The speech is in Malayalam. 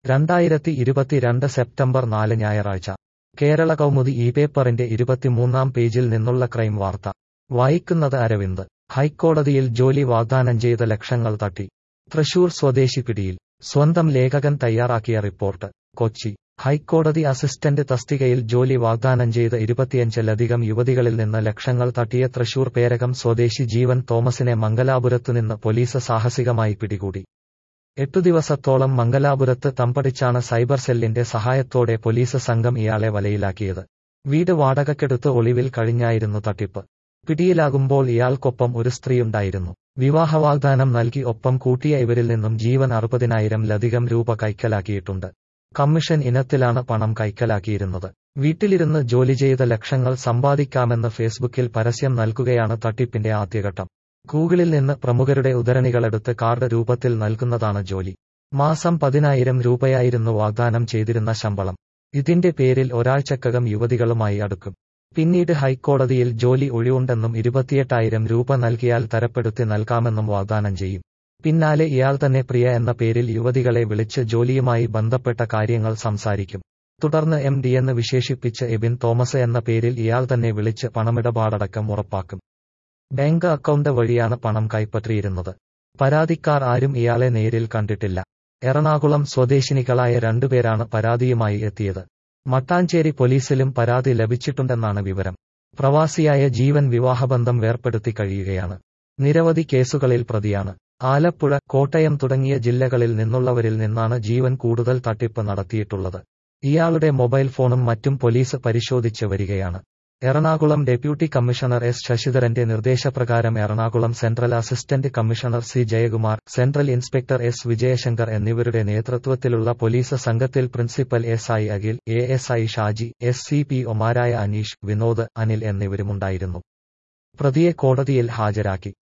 രണ്ടായിരത്തി ഇരുപത്തിരണ്ട് സെപ്റ്റംബർ നാല് ഞായറാഴ്ച കേരള കൗമുദി ഈ പേപ്പറിന്റെ ഇരുപത്തിമൂന്നാം പേജിൽ നിന്നുള്ള ക്രൈം വാർത്ത വായിക്കുന്നത് അരവിന്ദ് ഹൈക്കോടതിയിൽ ജോലി വാഗ്ദാനം ചെയ്ത ലക്ഷങ്ങൾ തട്ടി തൃശൂർ സ്വദേശി പിടിയിൽ സ്വന്തം ലേഖകൻ തയ്യാറാക്കിയ റിപ്പോർട്ട് കൊച്ചി ഹൈക്കോടതി അസിസ്റ്റന്റ് തസ്തികയിൽ ജോലി വാഗ്ദാനം ചെയ്ത ഇരുപത്തിയഞ്ചിലധികം യുവതികളിൽ നിന്ന് ലക്ഷങ്ങൾ തട്ടിയ തൃശൂർ പേരകം സ്വദേശി ജീവൻ തോമസിനെ മംഗലാപുരത്തുനിന്ന് പോലീസ് സാഹസികമായി പിടികൂടി എട്ടു ദിവസത്തോളം മംഗലാപുരത്ത് തമ്പടിച്ചാണ് സൈബർ സെല്ലിന്റെ സഹായത്തോടെ പോലീസ് സംഘം ഇയാളെ വലയിലാക്കിയത് വീട് വാടകക്കെടുത്ത് ഒളിവിൽ കഴിഞ്ഞായിരുന്നു തട്ടിപ്പ് പിടിയിലാകുമ്പോൾ ഇയാൾക്കൊപ്പം ഒരു സ്ത്രീയുണ്ടായിരുന്നു വിവാഹവാഗ്ദാനം നൽകി ഒപ്പം കൂട്ടിയ ഇവരിൽ നിന്നും ജീവൻ അറുപതിനായിരം ലധികം രൂപ കൈക്കലാക്കിയിട്ടുണ്ട് കമ്മീഷൻ ഇനത്തിലാണ് പണം കൈക്കലാക്കിയിരുന്നത് വീട്ടിലിരുന്ന് ജോലി ചെയ്ത ലക്ഷങ്ങൾ സമ്പാദിക്കാമെന്ന് ഫേസ്ബുക്കിൽ പരസ്യം നൽകുകയാണ് തട്ടിപ്പിന്റെ ആദ്യഘട്ടം ഗൂഗിളിൽ നിന്ന് പ്രമുഖരുടെ ഉദ്ധരണികളെടുത്ത് കാർഡ് രൂപത്തിൽ നൽകുന്നതാണ് ജോലി മാസം പതിനായിരം രൂപയായിരുന്നു വാഗ്ദാനം ചെയ്തിരുന്ന ശമ്പളം ഇതിന്റെ പേരിൽ ഒരാഴ്ചക്കകം യുവതികളുമായി അടുക്കും പിന്നീട് ഹൈക്കോടതിയിൽ ജോലി ഒഴിവുണ്ടെന്നും ഇരുപത്തിയെട്ടായിരം രൂപ നൽകിയാൽ തരപ്പെടുത്തി നൽകാമെന്നും വാഗ്ദാനം ചെയ്യും പിന്നാലെ ഇയാൾ തന്നെ പ്രിയ എന്ന പേരിൽ യുവതികളെ വിളിച്ച് ജോലിയുമായി ബന്ധപ്പെട്ട കാര്യങ്ങൾ സംസാരിക്കും തുടർന്ന് എം ഡി എന്ന് വിശേഷിപ്പിച്ച് എബിൻ തോമസ് എന്ന പേരിൽ ഇയാൾ തന്നെ വിളിച്ച് പണമിടപാടടക്കം ഉറപ്പാക്കും ബാങ്ക് അക്കൗണ്ട് വഴിയാണ് പണം കൈപ്പற்றிയിരുന്നത് പരാതിക്കാർ ആരും ഇയാളെ നേരിൽ കണ്ടിട്ടില്ല എറണാകുളം സ്വദേശിനികളായ രണ്ടുപേരാണ് പരാതിയുമായി എത്തിയത് മട്ടാഞ്ചേരി പോലീസിലും പരാതി ലഭിച്ചിട്ടുണ്ടെന്നാണ് വിവരം പ്രവാസിയായ ജീവൻ വിവാഹബന്ധം വേർപ്പെടുത്തി കഴിയുകയാണ് നിരവധി കേസുകളിൽ പ്രതിയാണ് ആലപ്പുഴ കോട്ടയം തുടങ്ങിയ ജില്ലകളിൽ നിന്നുള്ളവരിൽ നിന്നാണ് ജീവൻ കൂടുതൽ തട്ടിപ്പ് നടത്തിയിട്ടുള്ളത് ഇയാളുടെ മൊബൈൽ ഫോണും മറ്റും പോലീസ് പരിശോധിച്ച് വരികയാണ് എറണാകുളം ഡെപ്യൂട്ടി കമ്മീഷണർ എസ് ശശിധരന്റെ നിർദ്ദേശപ്രകാരം Ernakulam central assistant commissioner C Jayakumar central inspector S Vijayashankar എന്നിവരുടെ നേതൃത്വത്തിലുള്ള പോലീസ് സംഘത്തിൽ principal S I Akhil A S I Shaji S C P ഒമാരായ അനീഷ് വിനോദ് അനിൽ എന്നിവരുമുണ്ടായിരുന്നു പ്രതിയെ കോടതിയിൽ ഹാജരാക്കി